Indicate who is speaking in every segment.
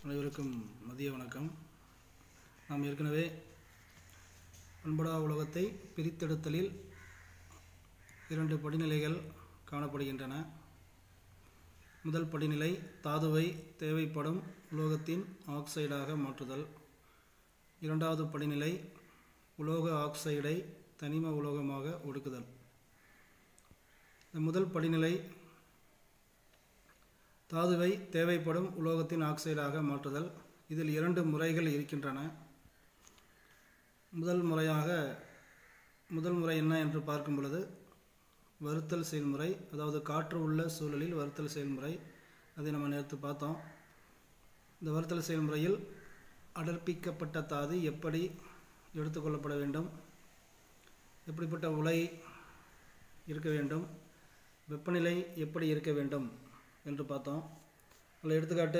Speaker 1: அனைவருக்கும் மதிய வணக்கம் நாம் ஏற்கனவே பண்படா உலகத்தை பிரித்தெடுத்தலில் இரண்டு படிநிலைகள் காணப்படுகின்றன முதல் படிநிலை தாதுவை தேவைப்படும் உலோகத்தின் ஆக்சைடாக மாற்றுதல் இரண்டாவது படிநிலை உலோக ஆக்சைடை தனிம உலோகமாக ஒடுக்குதல் இந்த முதல் படிநிலை தாதுவை தேவைப்படும் உலோகத்தின் ஆக்சைடாக மாற்றுதல் இதில் இரண்டு முறைகள் இருக்கின்றன முதல் முறையாக முதல் முறை என்ன என்று பார்க்கும் பொழுது வறுத்தல் செயல்முறை அதாவது காற்று உள்ள சூழலில் வறுத்தல் செயல்முறை அதை நம்ம நேற்று பார்த்தோம் இந்த வறுத்தல் செயல்முறையில் அடர்ப்பிக்கப்பட்ட தாது எப்படி எடுத்துக்கொள்ளப்பட வேண்டும் எப்படிப்பட்ட உலை இருக்க வேண்டும் வெப்பநிலை எப்படி இருக்க வேண்டும் என்று பார்த்தோம் அதில் எடுத்துக்காட்டு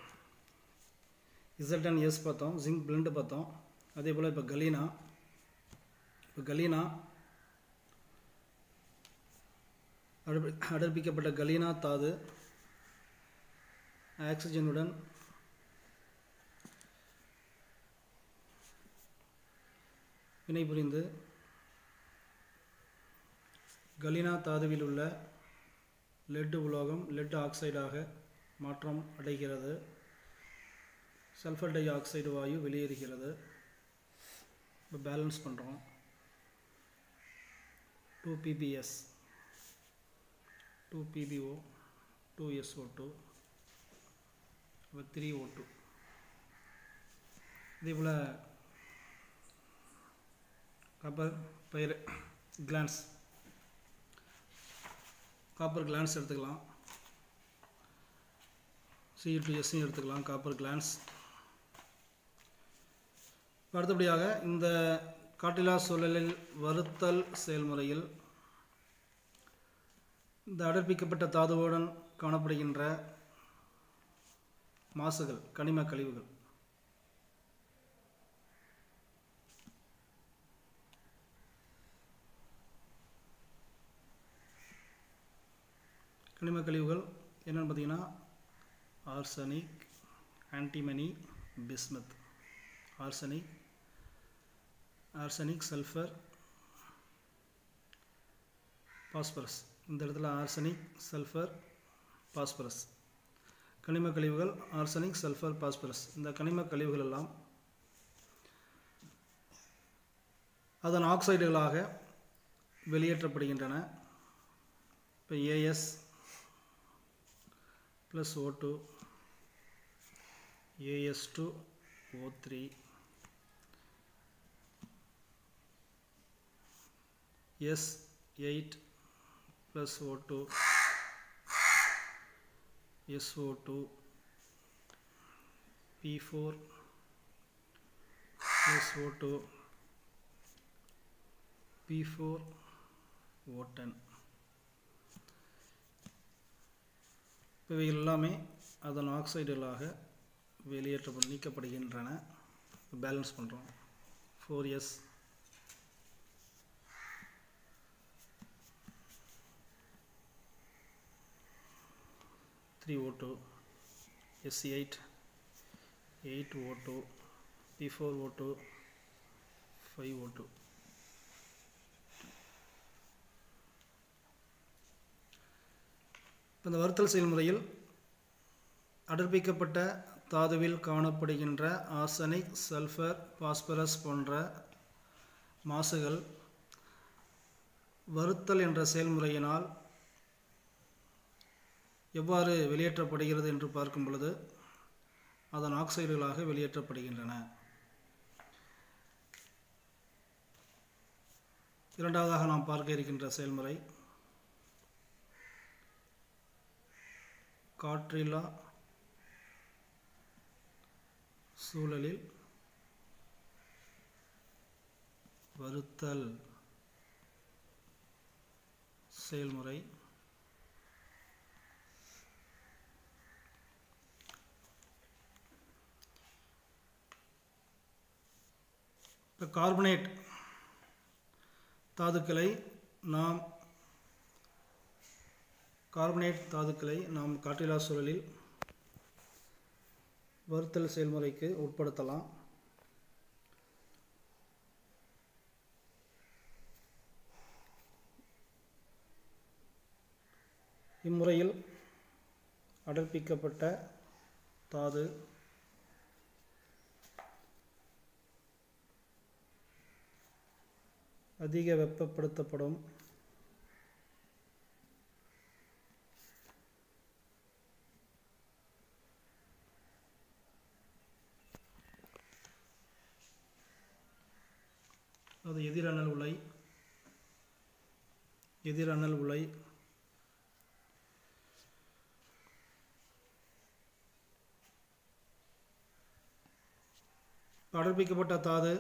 Speaker 1: இசல்டன் எஸ் பார்த்தோம் ஜிங்க் பிளெண்டு பார்த்தோம் அதே போல் இப்போ கலீனா இப்போ கலீனா அடர்ப்பி அடர்ப்பிக்கப்பட்ட கலீனா தாது ஆக்சிஜனுடன் வினைபுரிந்து கலினா தாதுவில் உள்ள லெட் உலோகம் லெட் ஆக்சைடாக மாற்றம் அடைகிறது சல்ஃபர் டை ஆக்சைடு வாயு வெளியேறுகிறது இப்போ பேலன்ஸ் பண்ணுறோம் two PBS two PBO two SO two three O two இதே போல் காப்பர் பயிர் கிளான்ஸ் காப்பர் கிளான்ஸ் எடுத்துக்கலாம் சி டு எஸ்ஸையும் எடுத்துக்கலாம் காப்பர் கிளான்ஸ் அடுத்தபடியாக இந்த காட்டிலா சூழலில் வறுத்தல் செயல்முறையில் இந்த அடர்ப்பிக்கப்பட்ட தாதுவுடன் காணப்படுகின்ற மாசுகள் கனிம கழிவுகள் கனிம கழிவுகள் என்னென்னு பார்த்தீங்கன்னா arsenic antimony bismuth arsenic arsenic sulphur phosphorus இந்த இடத்துல ஆர்சனிக் சல்ஃபர் பாஸ்பரஸ் கனிம கழிவுகள் ஆர்சனிக் சல்ஃபர் பாஸ்பரஸ் இந்த கனிம கழிவுகள் எல்லாம் அதன் ஆக்சைடுகளாக வெளியேற்றப்படுகின்றன இப்போ as plus O2 AS2 O3 S8 plus O2 SO2 P4 plus O2 P4 O10 இவைகள் எல்லாமே அதன் ஆக்சைடுகளாக வெளியேற்ற நீக்கப்படுகின்றன பேலன்ஸ் பண்ணுறோம் four S three O two S eight eight O two P four O two five O two இந்த வறுத்தல் செயல்முறையில் அடர்ப்பிக்கப்பட்ட தாதுவில் காணப்படுகின்ற ஆர்சனிக் சல்ஃபர் பாஸ்பரஸ் போன்ற மாசுகள் வறுத்தல் என்ற செயல்முறையினால் எவ்வாறு வெளியேற்றப்படுகிறது என்று பார்க்கும் பொழுது அதன் ஆக்சைடுகளாக வெளியேற்றப்படுகின்றன இரண்டாவதாக நாம் பார்க்க இருக்கின்ற செயல்முறை காற்றில்லா சூழலில் வருத்தல் செயல்முறை இப்போ கார்பனேட் தாதுக்களை நாம் கார்பனேட் தாதுக்களை நாம் காற்றில்லா சூழலில் வறுத்தல் செயல்முறைக்கு உட்படுத்தலாம் இம்முறையில் அடர்ப்பிக்கப்பட்ட தாது அதிக வெப்பப்படுத்தப்படும் அது எதிரணல் உலை எதிரணல் உலை அடர்ப்பிக்கப்பட்ட தாது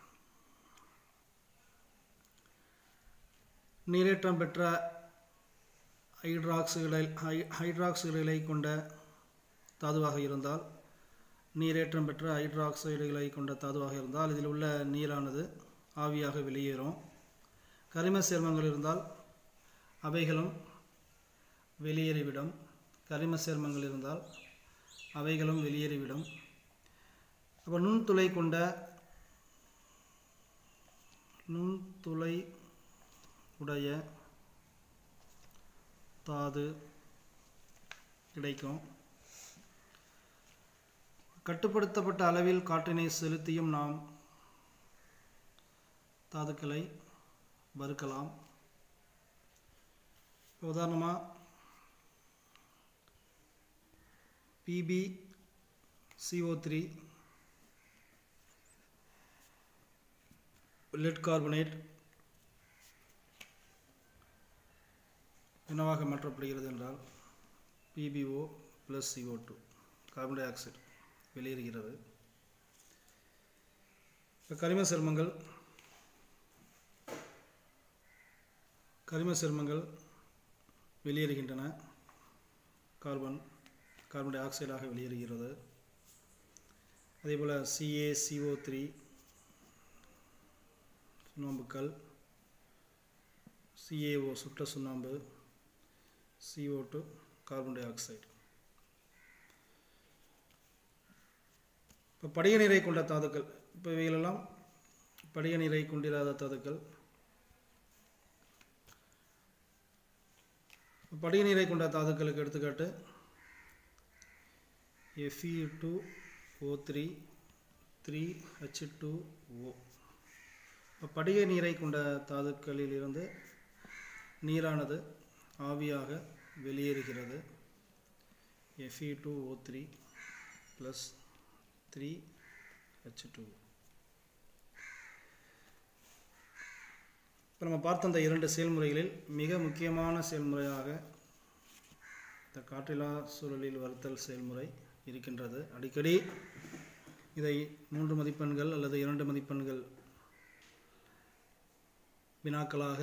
Speaker 1: நீரேற்றம் பெற்ற ஹைட்ராக்சுகளை ஹை ஹைட்ராக்சைடுகளை கொண்ட தாதுவாக இருந்தால் நீரேற்றம் பெற்ற ஹைட்ராக்சைடுகளை கொண்ட தாதுவாக இருந்தால் இதில் உள்ள நீரானது ஆவியாக வெளியேறும் கரிம சேர்மங்கள் இருந்தால் அவைகளும் வெளியேறிவிடும் கரிம சேர்மங்கள் இருந்தால் அவைகளும் வெளியேறிவிடும் அப்போ நுண்துளை கொண்ட நுண்துளை உடைய தாது கிடைக்கும் கட்டுப்படுத்தப்பட்ட அளவில் காற்றினை செலுத்தியும் நாம் தாதுக்களை வறுக்கலாம் உதாரணமாக PB CO three lead carbonate என்னவாக மாற்றப்படுகிறது என்றால் PBO plus CO two carbon dioxide வெளியேறுகிறது இப்போ கரிம சேர்மங்கள் கரிம சேர்மங்கள் வெளியேறுகின்றன கார்பன் கார்பன் டை ஆக்சைடாக வெளியேறுகிறது அதேபோல் சிஏ சிஓ த்ரீ சுண்ணாம்புக்கல் சிஏஓ சுட்ட சுண்ணாம்பு CO two carbon dioxide இப்போ படிக நீரை கொண்ட தாதுக்கள் இப்போ இவைகளெல்லாம் படிக நீரை கொண்டிராத தாதுக்கள் படிக நீரை கொண்ட தாதுக்களுக்கு எடுத்துக்காட்டு FE two O three three H two O இப்போ படிக நீரை கொண்ட தாதுக்களில் இருந்து நீரானது ஆவியாக வெளியேறுகிறது FE two O three plus three H two இப்போ நம்ம பார்த்த அந்த இரண்டு செயல்முறைகளில் மிக முக்கியமான செயல்முறையாக இந்த காற்றிலா சூழலில் வறுத்தல் செயல்முறை இருக்கின்றது அடிக்கடி இதை மூன்று மதிப்பெண்கள் அல்லது இரண்டு மதிப்பெண்கள் வினாக்களாக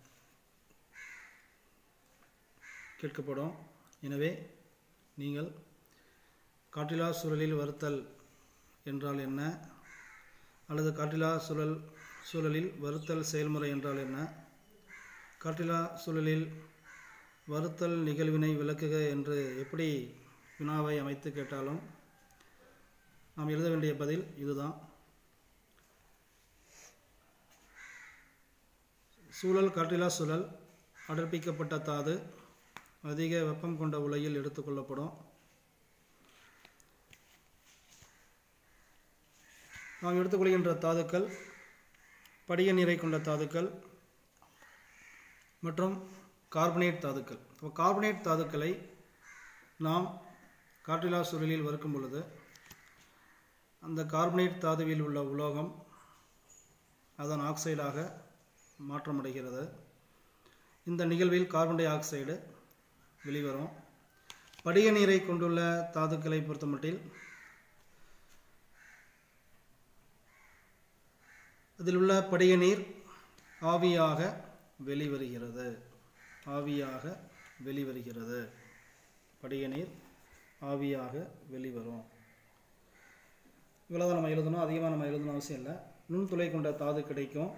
Speaker 1: கேட்கப்படும் எனவே நீங்கள் காற்றிலா சூழலில் வறுத்தல் என்றால் என்ன அல்லது காற்றிலா சூழல் சூழலில் வறுத்தல் செயல்முறை என்றால் என்ன காற்றிலா சூழலில் வறுத்தல் நிகழ்வினை விளக்குக என்று எப்படி வினாவை அமைத்து கேட்டாலும் நாம் எழுத வேண்டிய பதில் இதுதான் சூழல் காற்றிலா சூழல் அடர்ப்பிக்கப்பட்ட தாது அதிக வெப்பம் கொண்ட உலையில் எடுத்துக்கொள்ளப்படும் நாம் எடுத்துக்கொள்கின்ற தாதுக்கள் படிக நீரை கொண்ட தாதுக்கள் மற்றும் கார்பனேட் தாதுக்கள் இப்போ கார்பனேட் தாதுக்களை நாம் காற்றிலா சுழலில் வறுக்கும் பொழுது அந்த கார்பனேட் தாதுவில் உள்ள உலோகம் அதன் ஆக்சைடாக மாற்றமடைகிறது இந்த நிகழ்வில் கார்பன் டை ஆக்சைடு வெளிவரும் படிக நீரை கொண்டுள்ள தாதுக்களை பொறுத்தமட்டில் அதில் உள்ள படிக நீர் ஆவியாக வெளிவருகிறது ஆவியாக வெளிவருகிறது படிக நீர் ஆவியாக வெளிவரும் இவ்வளோதான் நம்ம எழுதணும் அதிகமாக நம்ம எழுதணும் அவசியம் இல்லை நுண்துளை கொண்ட தாது கிடைக்கும்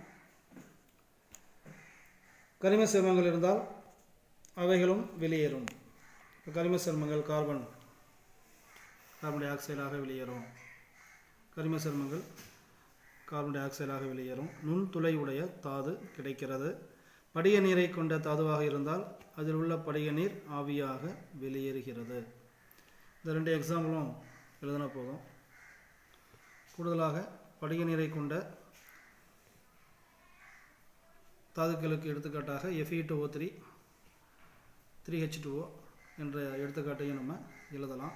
Speaker 1: கரிம சேர்மங்கள் இருந்தால் அவைகளும் வெளியேறும் இப்போ கரிம சேர்மங்கள் கார்பன் கார்பன் டை ஆக்சைடாக வெளியேறும் கரிம சேர்மங்கள் கார்பன் டை ஆக்சைடாக வெளியேறும் நுண்துளை உடைய தாது கிடைக்கிறது படிக நீரை கொண்ட தாதுவாக இருந்தால் அதில் உள்ள படிக நீர் ஆவியாக வெளியேறுகிறது இந்த ரெண்டு எக்ஸாம்பிளும் எழுதினா போதும் கூடுதலாக படிக நீரை கொண்ட தாதுக்களுக்கு எடுத்துக்காட்டாக FE two O three three H two என்ற எடுத்துக்காட்டையும் நம்ம எழுதலாம்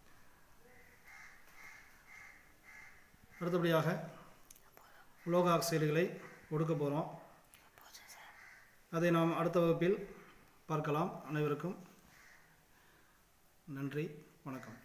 Speaker 1: அடுத்தபடியாக உலோக ஆக்சைடுகளை ஒடுக்க போகிறோம் அதை நாம் அடுத்த வகுப்பில் பார்க்கலாம் அனைவருக்கும் நன்றி வணக்கம்